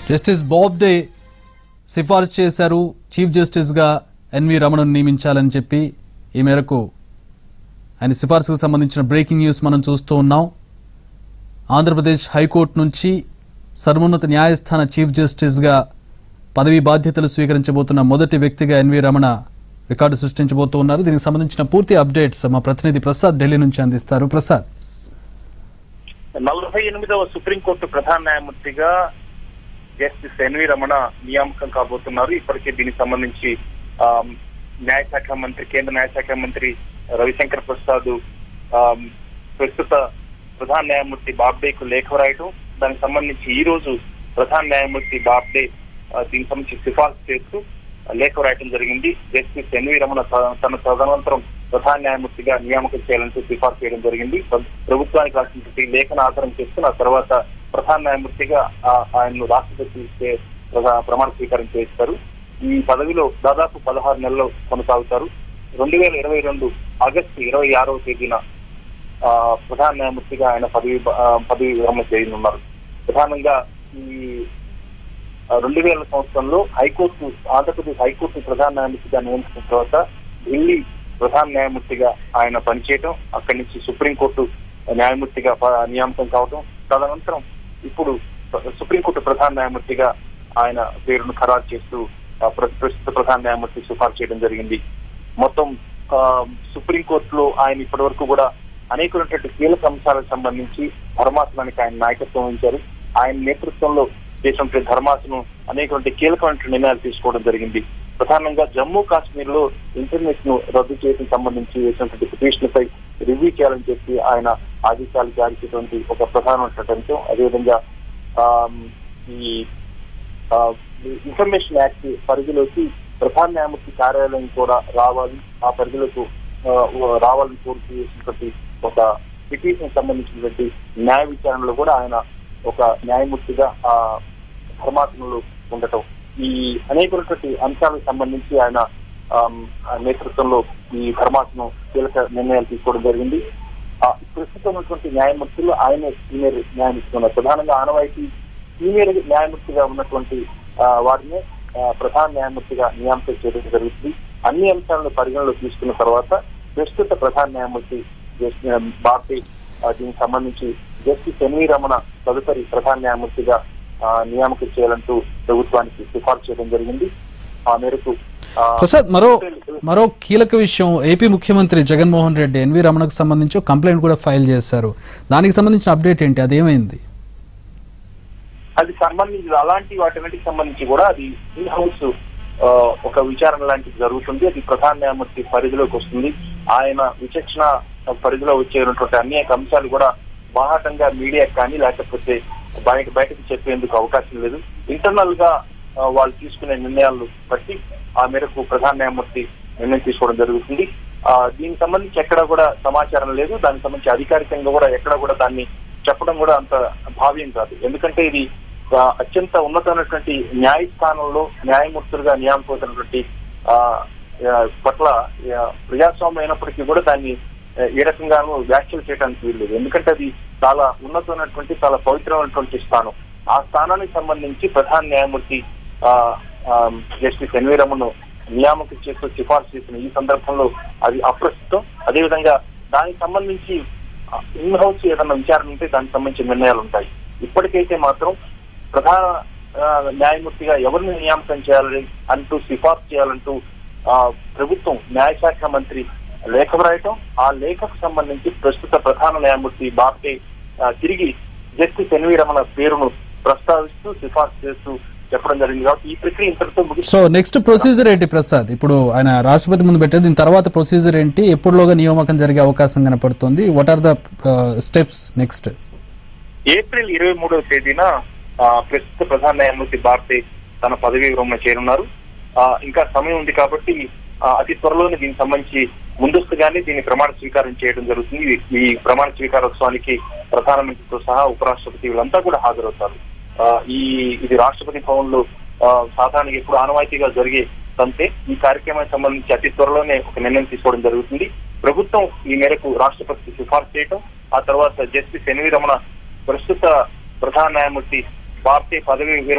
justice Bobde సిఫార్సు చేశారు chief జస్టిస్గా N V రమణను నియమించాలని చెప్పి ఈ మేరకు ఆయన సిఫార్సుకు సంబంధించిన బ్రేకింగ్ న్యూస్ మనం చూస్తూ ఉన్నాం ఆంధ్రప్రదేశ్ హైకోర్టు నుంచి సర్వోన్నత న్యాయస్థాన చీఫ్ జస్టిస్గా పదవీ బాధ్యతలు స్వీకరించబోతున్న మొదటి వ్యక్తిగా ఎన్వి రమణ రికార్డు సృష్టించబోతూ ఉన్నారు దీనికి సంబంధించిన పూర్తి అప్డేట్స్ మా ప్రతినిధి ప్రసాద్ ఢిల్లీ నుంచి అందిస్తారు ప్రసాద్ నలభై ఎనిమిదవ సుప్రీంకోర్టు ప్రధాన న్యాయమూర్తిగా జస్టిస్ ఎన్వి రమణ నియామకం కాబోతున్నారు ఇప్పటికే దీనికి సంబంధించి ఆ, న్యాయశాఖ మంత్రి కేంద్ర న్యాయశాఖ మంత్రి రవిశంకర్ ప్రసాద్ ఆ, ప్రస్తుత ప్రధాన న్యాయమూర్తి బాబ్డేకు లేఖ రాయటం దానికి సంబంధించి ఈ రోజు ప్రధాన న్యాయమూర్తి బాబ్డే ఆ, దీనికి సంబంధించి సిఫార్సు చేస్తూ లేఖ రాయటం జరిగింది జస్టిస్ ఎన్వి రమణ త- తన తదనంతరం ప్రధాన న్యాయమూర్తిగా నియామకం చేయాలంటూ సిఫార్సు చేయడం జరిగింది ప్ర- ప్రభుత్వానికి రాసినటువంటి లేఖను ఆధారం చేసుకుని ఆ తర్వాత ప్రధాన న్యాయమూర్తిగా ఆ- ఆయన్ను రాష్ట్రపతి చే- ప్రధా- ప్రమాణ స్వీకారం చేస్తారు ఈ పదవిలో దాదాపు పదహారు నెలలు కొనసాగుతారు రెండు వేల ఇరవై రెండు ఆగస్టు ఇరవై ఆరవ తేదీన ఆ, ప్రధాన న్యాయమూర్తిగా ఆయన పదవి ఆ, పదవి విరమణ చేయనున్నారు ప్రధానంగా ఈ రెండు వేల సంవత్సరంలో హైకోర్టు ఆంధ్రప్రదేశ్ హైకోర్టు ప్రధాన న్యాయమూర్తిగా నియమించిన తర్వాత ఢిల్లీ ప్రధాన న్యాయమూర్తిగా ఆయన పనిచేయటం అక్కడి నుంచి సుప్రీంకోర్టు న్యాయమూర్తిగా ప- నియామకం కావటం తదనంతరం ఇప్పుడు ప్ర- సుప్రీంకోర్టు ప్రధాన న్యాయమూర్తిగా ఆయన పేరును ఖరారు చేస్తూ ఆ, ప్ర- ప్రస్తుత ప్రధాన న్యాయమూర్తి సిఫార్సు చేయడం జరిగింది మొత్తం ఆ, సుప్రీంకోర్టులో ఆయన ఇప్పటి వరకు కూడా అనేకమైనటువంటి కీలక అంశాలకు సంబంధించి ధర్మాసనానికి ఆయన నాయకత్వం వహించారు ఆయన నేతృత్వంలో చేసినటువంటి ధర్మాసనం అనేకటువంటి కీలకమైన నిర్ణయాలు తీసుకోవడం జరిగింది ప్రధానంగా జమ్మూ కాశ్మీర్ లో ఇంటర్నెట్ ను రద్దు చేయడం సంబంధించి వేసినటువంటి పిటిషన్ పై రివ్యూ చేయాలని చెప్పి ఆయన ఆదేశాలు జారీ చేసినటువంటి ఒక ప్రధానమైనటువంటి అంశం అదేవిధంగా ఆమ్, ఈ ఆ, ఈ ఇన్ఫర్మేషన్ యాక్ట్ పరిధిలోకి ప్రధాన న్యాయమూర్తి కార్యాలయం కూడా రావాలి ఆ పరిధిలోకి ఆ, రావాలని కోరుతూ చేసినటువంటి ఒక పిటిషన్ సంబంధించినటువంటి న్యాయ విచారణలో కూడా ఆయన ఒక న్యాయమూర్తిగా ఆ ధర్మాసనంలో ఉండటం ఈ అనేకమైనటువంటి అంశాలకు సంబంధించి ఆయన ఆమ్, ఆ నేతృత్వంలో ఈ ధర్మాసనం కీలక నిర్ణయాలు తీసుకోవడం జరిగింది ఆ ప్రస్తుతం ఉన్నటువంటి న్యాయమూర్తులు ఆయనే సీనియర్ న్యాయమూర్తి ఉన్నారు ప్రధానంగా ఆనవాయితీ సీనియర్ న్యాయమూర్తిగా ఉన్నటువంటి ఆ, వారిని ఆ, ప్రధాన న్యాయమూర్తిగా నియామకం చేయడం జరుగుతుంది అన్ని అంశాలను పరిగణలో తీసుకున్న తర్వాత ప్రస్తుత ప్రధాన న్యాయమూర్తి జస్టిస్ బాబ్డే ఆ, దీనికి సంబంధించి జస్టిస్ ఎన్వి రమణ తదుపరి ప్రధాన న్యాయమూర్తిగా ఆ, నియామకం చేయాలంటూ ప్రభుత్వానికి సిఫార్సు చేయడం జరిగింది ఆ మేరకు ఆ, ప్రసాద్ మరో మరో కీలక విషయం ఏపీ ముఖ్యమంత్రి జగన్మోహన్ రెడ్డి ఎన్వి రమణకు సంబంధించి ఒక కంప్లైంట్ కూడా ఫైల్ చేశారు దానికి సంబంధించిన అప్డేట్ ఏంటి అదేమైంది అది సంబంధించి అలాంటి వాటికి సంబంధించి కూడా అది ఇన్ హౌస్ ఒక విచారణ లాంటిది జరుగుతుంది అది ప్రధాన న్యాయమూర్తి పరిధిలోకి వస్తుంది ఆయన విచక్షణ పరిధిలో వచ్చేటువంటి అనేక అంశాలు కూడా బాహాటంగా మీడియాకి కానీ లేకపోతే బయట బయటకు చెప్పేందుకు అవకాశం లేదు ఇంటర్నల్ గా ఆ, వాళ్ళు తీసుకునే నిర్ణయాలు బట్టి ఆ మేరకు ప్రధాన న్యాయమూర్తి నిర్ణయం తీసుకోవడం జరుగుతుంది ఆ దీనికి సంబంధించి ఎక్కడ కూడా సమాచారం లేదు దానికి సంబంధించి అధికారికంగా కూడా ఎక్కడ కూడా దాన్ని చెప్పడం కూడా అంత భావ్యం కాదు ఎందుకంటే ఇది ఆ, అత్యంత ఉన్నతమైనటువంటి న్యాయస్థానంలో న్యాయమూర్తులుగా నియామకవుతున్నటువంటి ఆ, ఆ, పట్ల ఆ, ప్రజాస్వామ్యం అయినప్పటికీ కూడా దాన్ని ఆ, ఏ రకంగానూ వ్యాఖ్యలు చేయడానికి వీల్లేదు ఎందుకంటే అది చాలా ఉన్నతమైనటువంటి చాలా పవిత్రమైనటువంటి స్థానం ఆ స్థానానికి సంబంధించి ప్రధాన న్యాయమూర్తి ఆ, ఆ, జస్టిస్ ఎన్వి రమణను నియామకం చేస్తూ సిఫార్సు చేసిన ఈ సందర్భంలో అది అప్రస్తుతం అదేవిధంగా దానికి సంబంధించి ఇన్ హౌస్ ఏదైనా విచారణ ఉంటే దానికి సంబంధించిన నిర్ణయాలు ఉంటాయి ఇప్పటికైతే మాత్రం ప్రధాన ఆ, న్యాయమూర్తిగా ఎవరిని నియామకం చేయాలని అంటూ సిఫార్సు చేయాలంటూ ఆ, ప్రభుత్వం న్యాయశాఖ మంత్రి లేఖ వ్రాయటం ఆ లేఖకు సంబంధించి ప్రస్తుత ప్రధాన న్యాయమూర్తి బాబ్డే ఆ, తిరిగి జస్టిస్ ఎన్వి రమణ పేరును ప్రస్తావిస్తూ సిఫార్సు చేస్తూ చెప్పడం జరిగింది కాబట్టి ఈ ప్రక్రియ ఇంతటితో ముగి సో నెక్స్ట్ ప్రొసీజర్ ఏంటి ప్రసాద్ ఇప్పుడు ఆయన రాష్ట్రపతి ముందు పెట్టేది దీని తర్వాత ప్రొసీజర్ ఏంటి ఎప్పుడులోగా నియామకం జరిగే అవకాశం కనపడుతుంది what are the steps next April ఇరవై మూడవ తేదీన ఆ, ప్రస్తుత ప్రధాన న్యాయమూర్తి బాబ్డే తన పదవి విరమణ చేరున్నారు ఆ, ఇంకా సమయం ఉంది కాబట్టి ఆ, అతి త్వరలోనే దీనికి సంబంధించి ముందస్తుగానే దీన్ని ప్రమాణ స్వీకారం చేయడం జరుగుతుంది ఈ- ఈ ప్రమాణ స్వీకారోత్సవానికి ప్రధానమంత్రితో సహా ఉపరాష్ట్రపతి వీళ్ళంతా కూడా హాజరవుతారు ఆ, ఈ ఇది రాష్ట్రపతి భవన్ లో సాధారణంగా ఎప్పుడు ఆనవాయితీగా జరిగే తంతే ఈ కార్యక్రమానికి సంబంధించి అతి త్వరలోనే ఒక నిర్ణయం తీసుకోవడం జరుగుతుంది ప్రభుత్వం ఈ మేరకు రాష్ట్రపతికి సిఫార్సు చేయటం ఆ తర్వాత జస్టిస్ ఎన్వి రమణ ప్రస్తుత ప్రధాన న్యాయమూర్తి భారతీయ పదవి విరమణ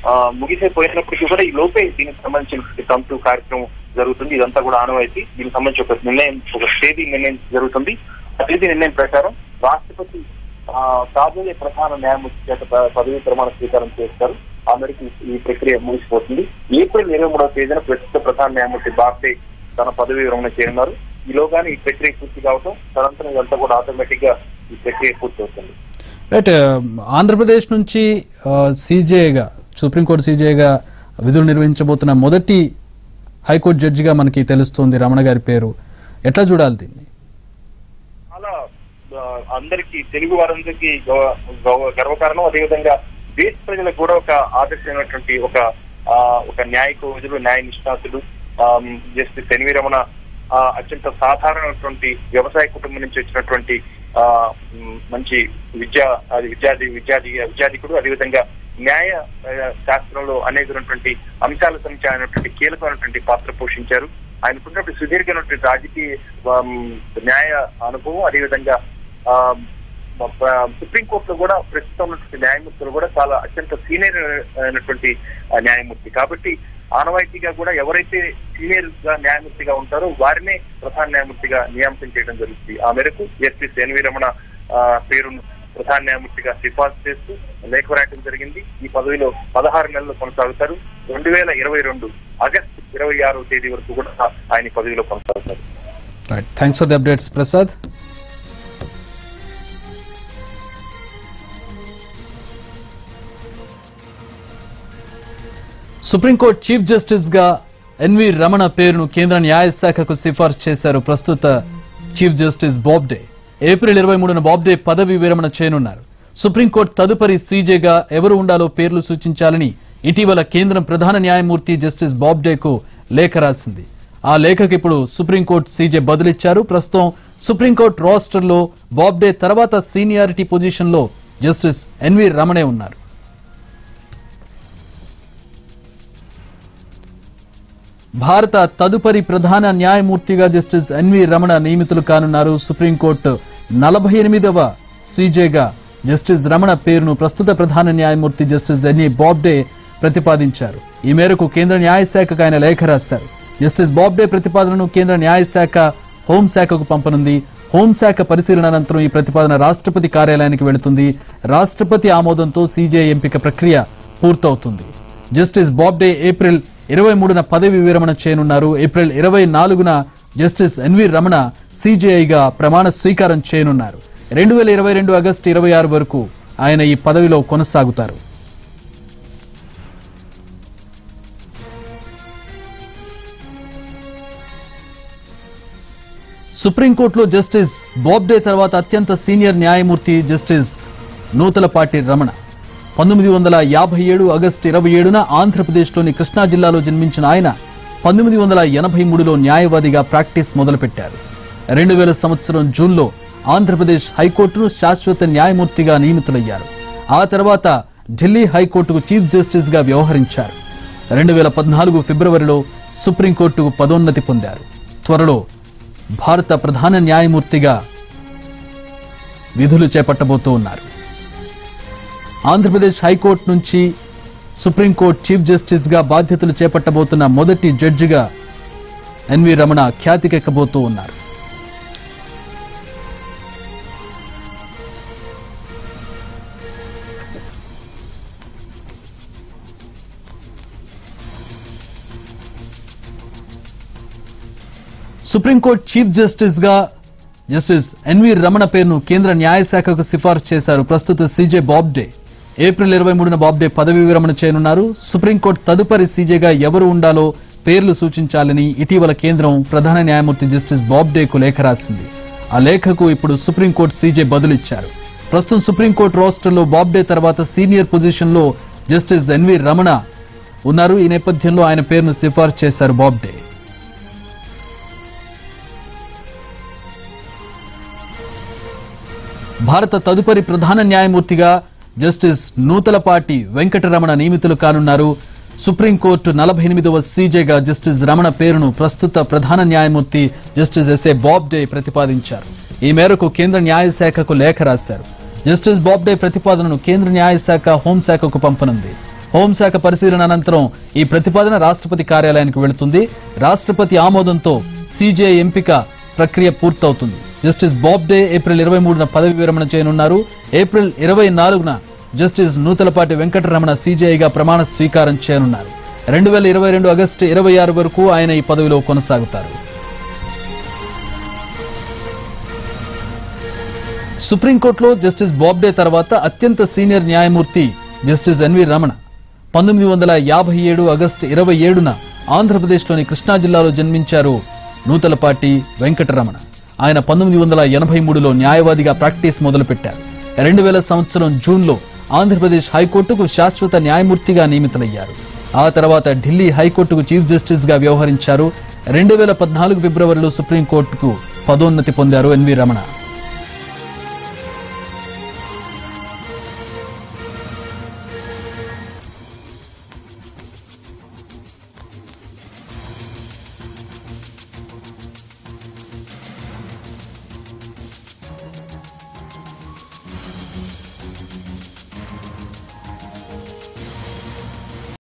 ఆ, ముగిసిపోయినప్పటికీ కూడా ఈ లోపే దీనికి సంబంధించిన తంతు కార్యక్రమం జరుగుతుంది ఇదంతా కూడా ఆనవాయితీ దీనికి సంబంధించి ఒక నిర్ణయం ఒక తేదీ నిర్ణయం జరుగుతుంది ఆ తేదీ నిర్ణయం ప్రకారం రాష్ట్రపతి ఆ, కాబోయే ప్రధాన న్యాయమూర్తి చేత ప- పదవీ ప్రమాణ స్వీకారం చేస్తారు ఆ మేరకు ఈ- ఈ ప్రక్రియ ముగిసిపోతుంది ఏప్రిల్ ఇరవై మూడవ తేదీన ప్రస్తుత ప్రధాన న్యాయమూర్తి బాబ్డే తన పదవీ విరమణ చేయనున్నారు ఈలోగానే ఈ ప్రక్రియ పూర్తి కావటం తనంతరం ఇదంతా కూడా ఆటోమేటిక్ గా ఈ ప్రక్రియ పూర్తి అవుతుంది రైట్ ఆంధ్రప్రదేశ్ నుంచి సీజేగా సుప్రీంకోర్టు సీజేగా విధులు నిర్వహించబోతున్న మొదటి హైకోర్టు జడ్జిగా మనకి తెలుస్తుంది రమణ గారి పేరు ఎట్లా చూడాలి దీన్ని చాలా ఆ, అందరికీ తెలుగు వారందరికీ గౌ- గౌ- గర్వకారణం అదేవిధంగా దేశ ప్రజలకు కూడా ఒక ఆదర్శమైనటువంటి ఒక ఆ, ఒక న్యాయ కోవిదుడు న్యాయ నిష్ణాతుడు జస్టిస్ ఎన్వి రమణ ఆ, అత్యంత సాధారణమైనటువంటి వ్యవసాయ కుటుంబం నుంచి వచ్చినటువంటి ఆ, మ్, మంచి విద్యా అది విద్యార్థి విద్యార్థి విద్యాధికుడు అదేవిధంగా న్యాయ ఆ, శాస్త్రంలో అనేకమైనటువంటి అంశాల సంఖ్య అయినటువంటి కీలకమైనటువంటి పాత్ర పోషించారు ఆయనకున్నటువంటి సుదీర్ఘమైనటువంటి రాజకీయ ఆమ్, న్యాయ అనుభవం అదేవిధంగా ఆ, మ- సుప్రీంకోర్టులో కూడా ప్రస్తుతం ఉన్నటువంటి న్యాయమూర్తులు కూడా చాలా అత్యంత సీనియర్ అయినటువంటి ఆ, న్యాయమూర్తి కాబట్టి ఆనవాయితీగా కూడా ఎవరైతే సీనియర్ గా న్యాయమూర్తిగా ఉంటారో వారినే ప్రధాన న్యాయమూర్తిగా నియామకం చేయడం జరుగుతుంది ఆ మేరకు జస్టిస్ ఎన్వి రమణ ఆ, పేరును ప్రధాన న్యాయమూర్తిగా సిఫార్సు చేస్తూ లేఖ రాయడం జరిగింది ఈ పదవిలో పదహారు నెలలు కొనసాగుతారు రెండు వేల ఇరవై రెండు ఆగస్టు ఇరవై ఆరో తేదీ వరకు కూడా ఆయన ఈ పదవిలో కొనసాగుతారు right thanks for the updates Prasad supreme court chief justice గా ఎన్వి రమణ పేరును కేంద్ర న్యాయశాఖకు సిఫార్సు చేశారు ప్రస్తుత చీఫ్ జస్టిస్ బాబ్డే ఏప్రిల్ ఇరవై మూడున బాబ్డే పదవి విరమణ చేయనున్నారు సుప్రీంకోర్టు తదుపరి సీజేగా ఎవరు ఉండాలో పేర్లు సూచించాలని ఇటీవల కేంద్రం ప్రధాన న్యాయమూర్తి జస్టిస్ బాబ్డేకు లేఖ రాసింది ఆ లేఖకు ఇప్పుడు సుప్రీంకోర్టు సీజే బదులిచ్చారు ప్రస్తుతం సుప్రీంకోర్టు రోస్టర్లో బాబ్డే తర్వాత సీనియారిటీ పొజిషన్లో జస్టిస్ ఎన్వి రమణే ఉన్నారు భారత తదుపరి ప్రధాన న్యాయమూర్తిగా జస్టిస్ ఎన్వి రమణ నియమితులు కానున్నారు సుప్రీంకోర్టు నలభై ఎనిమిదవ సీజేగా జస్టిస్ రమణ పేరును ప్రస్తుత ప్రధాన న్యాయమూర్తి జస్టిస్ ఎన్ఈ బాబ్డే ప్రతిపాదించారు ఈ మేరకు కేంద్ర న్యాయశాఖకు ఆయన లేఖ రాశారు జస్టిస్ బాబ్డే ప్రతిపాదనను కేంద్ర న్యాయశాఖ హోంశాఖకు పంపనుంది హోంశాఖ పరిశీలన అనంతరం ఈ ప్రతిపాదన రాష్ట్రపతి కార్యాలయానికి వెళుతుంది రాష్ట్రపతి ఆమోదంతో సీజే ఎంపిక ప్రక్రియ పూర్తవుతుంది జస్టిస్ బాబ్డే ఏప్రిల్ ఇరవై మూడున పదవి విరమణ చేయనున్నారు ఏప్రిల్ ఇరవై నాలుగున జస్టిస్ ఎన్వి రమణ సిజేఐగా ప్రమాణ స్వీకారం చేయనున్నారు రెండు వేల ఇరవై రెండు ఆగస్టు ఇరవై ఆరు వరకు ఆయన ఈ పదవిలో కొనసాగుతారు సుప్రీంకోర్టులో జస్టిస్ బాబ్డే తర్వాత అత్యంత సీనియర్ న్యాయమూర్తి జస్టిస్ నూతలపాటి రమణ పంతొమ్మిది వందల యాభై ఏడు ఆగస్టు ఇరవై ఏడున ఆంధ్రప్రదేశ్లోని కృష్ణా జిల్లాలో జన్మించిన ఆయన పంతొమ్మిది వందల ఎనభై మూడులో న్యాయవాదిగా ప్రాక్టీస్ మొదలుపెట్టారు రెండు వేల సంవత్సరం జూన్లో ఆంధ్రప్రదేశ్ హైకోర్టును శాశ్వత న్యాయమూర్తిగా నియమితులయ్యారు ఆ తర్వాత ఢిల్లీ హైకోర్టుకు చీఫ్ జస్టిస్ గా వ్యవహరించారు రెండు వేల పద్నాలుగు ఫిబ్రవరిలో సుప్రీంకోర్టుకు పదోన్నతి పొందారు త్వరలో భారత ప్రధాన న్యాయమూర్తిగా విధులు చేపట్టబోతూ ఉన్నారు ఆంధ్రప్రదేశ్ హైకోర్టు నుంచి సుప్రీంకోర్టు చీఫ్ జస్టిస్ గా బాధ్యతలు చేపట్టబోతున్న మొదటి జడ్జిగా ఎన్వి రమణ ఖ్యాతికెక్కబోతూ ఉన్నారు సుప్రీంకోర్టు చీఫ్ జస్టిస్ గా జస్టిస్ ఎన్వి రమణ పేరును కేంద్ర న్యాయశాఖకు సిఫార్సు చేశారు ప్రస్తుత సీజే బాబ్డే ఏప్రిల్ ఇరవై మూడున బాబ్డే పదవి విరమణ చేయనున్నారు సుప్రీంకోర్టు తదుపరి సీజేగా ఎవరు ఉండాలో పేర్లు సూచించాలని ఇటీవల కేంద్రం ప్రధాన న్యాయమూర్తి జస్టిస్ బాబ్డేకు లేఖ రాసింది ఆ లేఖకు ఇప్పుడు సుప్రీంకోర్టు సీజే బదులిచ్చారు ప్రస్తుతం సుప్రీంకోర్టు రోస్టర్లో బాబ్డే తర్వాత సీనియర్ పొజిషన్లో జస్టిస్ ఎన్వి రమణ ఉన్నారు ఈ నేపథ్యంలో ఆయన పేరును సిఫార్సు చేశారు బాబ్డే భారత తదుపరి ప్రధాన న్యాయమూర్తిగా జస్టిస్ నూతలపాటి వెంకటరమణ నియమితులు కానున్నారు సుప్రీంకోర్టు నలభై ఎనిమిదవ సీజేగా జస్టిస్ రమణ పేరును ప్రస్తుత ప్రధాన న్యాయమూర్తి జస్టిస్ ఎస్ఏ బాబ్డే ప్రతిపాదించారు ఈ మేరకు కేంద్ర న్యాయశాఖకు లేఖ రాశారు జస్టిస్ బాబ్డే ప్రతిపాదనను కేంద్ర న్యాయశాఖ హోంశాఖకు పంపనుంది హోంశాఖ పరిశీలన అనంతరం ఈ ప్రతిపాదన రాష్ట్రపతి కార్యాలయానికి వెళుతుంది రాష్ట్రపతి ఆమోదంతో సీజేఐ ఎంపిక ప్రక్రియ పూర్తవుతుంది జస్టిస్ బాబ్డే ఏప్రిల్ ఇరవై మూడున పదవి విరమణ చేయనున్నారు ఏప్రిల్ ఇరవై నాలుగున జస్టిస్ నూతలపాటి వెంకటరమణ సీజేఐగా ప్రమాణ స్వీకారం చేయనున్నారు రెండు వేల ఇరవై రెండు ఆగస్టు ఇరవై ఆరు వరకు ఆయన ఈ పదవిలో కొనసాగుతారు సుప్రీంకోర్టులో జస్టిస్ బాబ్డే తర్వాత అత్యంత సీనియర్ న్యాయమూర్తి జస్టిస్ ఎన్వి రమణ పంతొమ్మిది వందల యాభై ఏడు ఆగస్టు ఇరవై ఏడున ఆంధ్రప్రదేశ్లోని కృష్ణా జిల్లాలో జన్మించారు నూతలపాటి వెంకటరమణ ఆయన పంతొమ్మిది వందల ఎనభై మూడులో న్యాయవాదిగా ప్రాక్టీస్ మొదలుపెట్టారు రెండు వేల సంవత్సరం జూన్లో ఆంధ్రప్రదేశ్ హైకోర్టుకు శాశ్వత న్యాయమూర్తిగా నియమితులయ్యారు ఆ తర్వాత ఢిల్లీ హైకోర్టుకు చీఫ్ జస్టిస్ గా వ్యవహరించారు రెండు వేల పద్నాలుగు ఫిబ్రవరిలో సుప్రీంకోర్టుకు పదోన్నతి పొందారు ఎన్వి రమణ